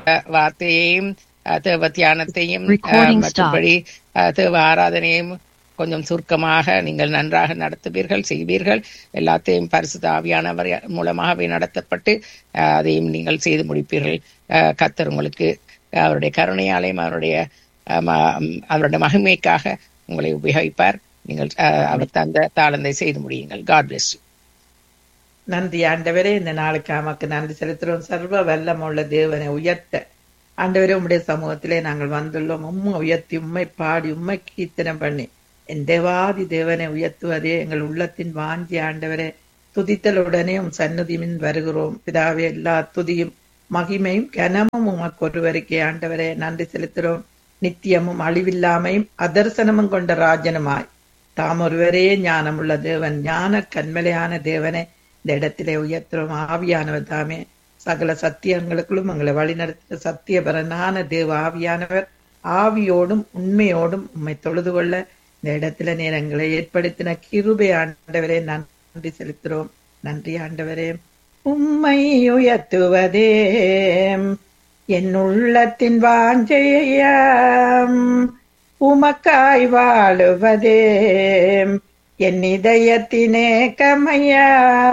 வார்த்தையையும் அஹ், தேவ தியானத்தையும் அஹ், Recording மற்றபடி அஹ், தேவ ஆராதனையும் கொஞ்சம் சுருக்கமாக நீங்கள் நன்றாக நடத்துவீர்கள் செய்வீர்கள் எல்லாத்தையும் பரிசுத்த ஆவியானவர் மூலமாகவே நடத்தப்பட்டு அஹ், அதையும் நீங்கள் செய்து முடிப்பீர்கள் அஹ், கர்த்தர் உங்களுக்கு அவருடைய கருணையாலையும் அவருடைய அஹ், ம- அவருடைய மகிமைக்காக உங்களை உபயோகிப்பார் நீங்கள் அஹ், அவர் தந்த தாளந்தை செய்து முடியுங்கள் காட் பிளஸ் நன்றி ஆண்டவரே இந்த நாளுக்கு நமக்கு நன்றி செலுத்துறோம் சர்வ வல்லமுள்ள தேவனை உயர்த்த ஆண்டவரே உம்முடைய சமூகத்திலே நாங்கள் வந்துள்ளோம் உம்மை உயர்த்தி உம்மை பாடி உம்மை கீர்த்தனம் பண்ணி என் தேவாதி தேவனை உயர்த்துவதே எங்கள் உள்ளத்தின் வாஞ்சி ஆண்டவரே துதித்தலுடனே உம் சந்நிதியின் வருகிறோம் பிதாவே எல்லா துதியும் மகிமையும் கனமும் உமக்கு ஒருவருக்கே ஆண்டவரே நன்றி செலுத்துகிறோம் நித்தியமும் அழிவில்லாமையும் அதர்சனமும் கொண்ட ராஜனுமாய் தாம் ஒருவரே ஞானமுள்ள தேவன் ஞான கண்மலையான தேவனை இந்த இடத்திலே உயர்த்துறோம் ஆவியானவர் தாமே சகல சத்தியங்களுக்குள்ளும் எங்களை வழிநடத்த சத்தியபரனான தேவ ஆவியானவர் ஆவியோடும் உண்மையோடும் உம்மை தொழுது கொள்ள இந்த இடத்துல நேரங்களை ஏற்படுத்தின கிருபை ஆண்டவரே நன்றி செலுத்துறோம் நன்றி ஆண்டவரே உம்மை உயர்த்துவதே என் உள்ளத்தின் வாஞ்சையாம் உமக்காய் வாழுவதே என் இதயத்தினே கமையா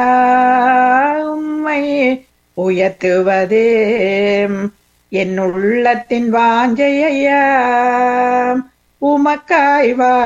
உம்மை உயர்த்துவதே என் உள்ளத்தின் வாஞ்சையாம் உமக்காய் வாழ